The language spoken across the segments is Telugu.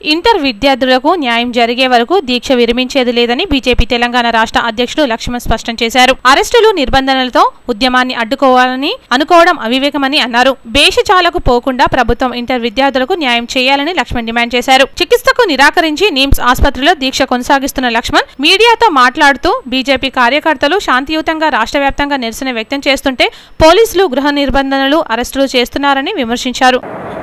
ఇంటర్ విద్యార్థులకు న్యాయం జరిగే వరకు దీక్ష విరమించేది లేదని బీజేపీ తెలంగాణ రాష్ట్ర అధ్యక్షుడు లక్ష్మణ్ స్పష్టం చేశారు అరెస్టులు నిర్బంధనలతో ఉద్యమాన్ని అడ్డుకోవాలని అనుకోవడం అవివేకమని అన్నారు భేషజాలకు పోకుండా ప్రభుత్వం ఇంటర్ విద్యార్థులకు న్యాయం చేయాలని లక్ష్మణ్ డిమాండ్ చేశారు చికిత్సకు నిరాకరించి నిమ్స్ ఆసుపత్రిలో దీక్ష కొనసాగిస్తున్న లక్ష్మణ్ మీడియాతో మాట్లాడుతూ బీజేపీ కార్యకర్తలు శాంతియుతంగా రాష్ట్ర వ్యాప్తంగా నిరసన వ్యక్తం చేస్తుంటే పోలీసులు గృహ నిర్బంధనలు అరెస్టులు చేస్తున్నారని విమర్శించారు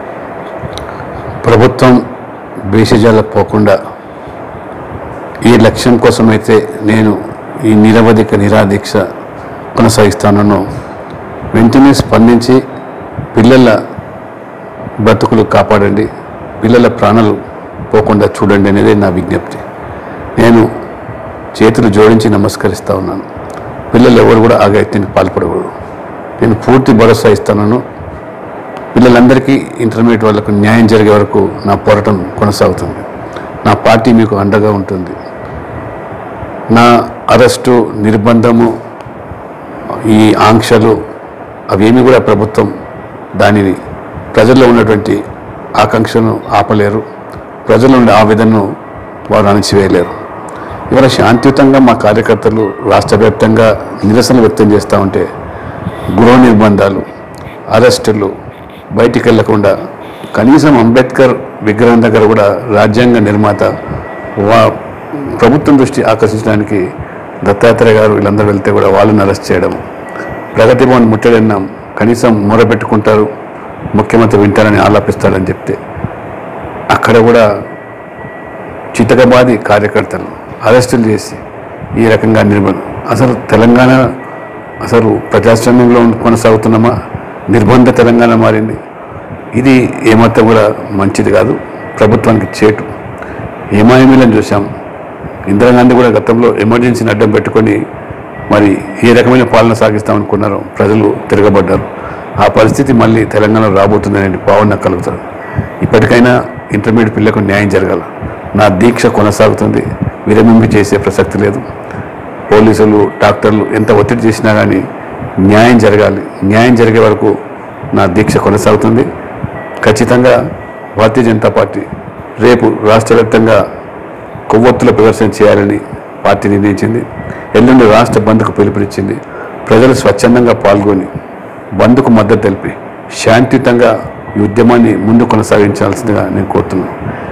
ప్రభుత్వం భేషజాలకు పోకుండా ఈ లక్ష్యం కోసమైతే నేను ఈ నిరవధిక నిరాదీక్ష కొనసాగిస్తానో వెంటనే స్పందించి పిల్లల బ్రతుకులు కాపాడండి పిల్లల ప్రాణాలు పోకుండా చూడండి అనేది నా విజ్ఞప్తి నేను చేతులు జోడించి నమస్కరిస్తా ఉన్నాను పిల్లలు ఎవరు కూడా ఆగాయత్యానికి పాల్పడకూడదు నేను పూర్తి భరోసా ఇస్తాను పిల్లలందరికీ ఇంటర్మీడియట్ వాళ్ళకు న్యాయం జరిగే వరకు నా పోరాటం కొనసాగుతుంది నా పార్టీ మీకు అండగా ఉంటుంది నా అరెస్టు నిర్బంధము ఈ ఆంక్షలు అవేమీ కూడా ప్రభుత్వం దానిని ప్రజల్లో ఉన్నటువంటి ఆకాంక్షను ఆపలేరు ప్రజల్లో ఉండే ఆవేదనను వారు అణచివేయలేరు ఇవాళ శాంతియుతంగా మా కార్యకర్తలు రాష్ట్ర వ్యాప్తంగా నిరసన వ్యక్తం చేస్తూ ఉంటే గృహ నిర్బంధాలు అరెస్టులు బయటికి వెళ్లకుండా కనీసం అంబేద్కర్ విగ్రహం దగ్గర కూడా రాజ్యాంగ నిర్మాత వా ప్రభుత్వం దృష్టి ఆకర్షించడానికి దత్తాత్రేయ గారు వీళ్ళందరూ వెళ్తే కూడా వాళ్ళని అరెస్ట్ చేయడం ప్రగతి భవన్ ముట్టడన్నాం కనీసం మొరపెట్టుకుంటారు ముఖ్యమంత్రి వింటారని ఆలాపిస్తాడని చెప్తే అక్కడ కూడా చితకబాది కార్యకర్తలు అరెస్టులు చేసి ఈ రకంగా నిర్బంధం అసలు తెలంగాణ అసలు ప్రజాస్వామ్యంలో కొనసాగుతున్నామా నిర్బంధ తెలంగాణ మారింది ఇది ఏమాత్రం కూడా మంచిది కాదు ప్రభుత్వానికి చేటు ఏమాయమీలను చూసాం ఇందిరాగాంధీ కూడా గతంలో ఎమర్జెన్సీని అడ్డం పెట్టుకొని మరి ఏ రకమైన పాలన సాగిస్తామనుకున్నారో ప్రజలు తిరగబడ్డారు ఆ పరిస్థితి మళ్ళీ తెలంగాణలో రాబోతుందనే భావన కలుగుతుంది ఇప్పటికైనా ఇంటర్మీడియట్ పిల్లకు న్యాయం జరగాల నా దీక్ష కొనసాగుతుంది విరమింపి చేసే ప్రసక్తి లేదు పోలీసులు డాక్టర్లు ఎంత ఒత్తిడి చేసినా కానీ న్యాయం జరగాలి న్యాయం జరిగే వరకు నా దీక్ష కొనసాగుతుంది ఖచ్చితంగా భారతీయ జనతా పార్టీ రేపు రాష్ట్ర వ్యాప్తంగా కొవ్వొత్తుల ప్రదర్శన చేయాలని పార్టీ నిర్ణయించింది ఎల్లుండి రాష్ట్ర బంద్కు పిలుపునిచ్చింది ప్రజలు స్వచ్ఛందంగా పాల్గొని బంద్కు మద్దతు తెలిపి శాంతియుతంగా ఈ ఉద్యమాన్ని ముందు కొనసాగించాల్సిందిగా నేను కోరుతున్నాను